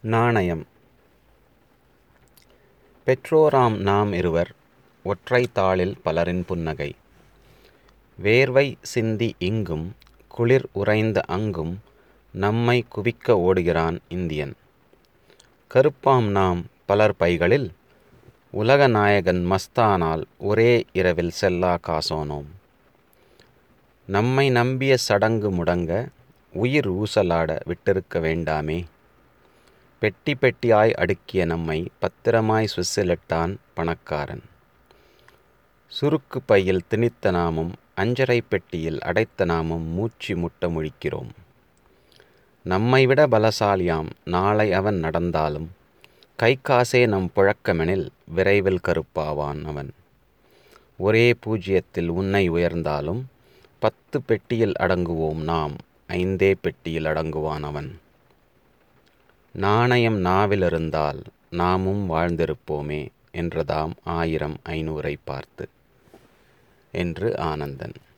நாணயம் பெற்றோராம் நாம் இருவர் ஒற்றை தாளில் பலரின் புன்னகை வேர்வை சிந்தி இங்கும் குளிர் உறைந்த அங்கும் நம்மை குவிக்க ஓடுகிறான் இந்தியன் கருப்பாம் நாம் பலர் பைகளில் உலக நாயகன் மஸ்தானால் ஒரே இரவில் செல்லா காசோனோம் நம்மை நம்பிய சடங்கு முடங்க உயிர் ஊசலாட விட்டிருக்க வேண்டாமே பெட்டி பெட்டியாய் அடுக்கிய நம்மை பத்திரமாய் சுவிசிலிட்டான் பணக்காரன் சுருக்கு பையில் திணித்த நாமும் அஞ்சரை பெட்டியில் அடைத்த நாமும் மூச்சு முட்ட முழிக்கிறோம் நம்மை விட பலசாலியாம் நாளை அவன் நடந்தாலும் கை காசே நம் புழக்கமெனில் விரைவில் கருப்பாவான் அவன் ஒரே பூஜ்யத்தில் உன்னை உயர்ந்தாலும் பத்து பெட்டியில் அடங்குவோம் நாம் ஐந்தே பெட்டியில் அடங்குவான் அவன் நாணயம் நாவிலிருந்தால் நாமும் வாழ்ந்திருப்போமே என்றதாம் ஆயிரம் ஐநூறை பார்த்து என்று ஆனந்தன்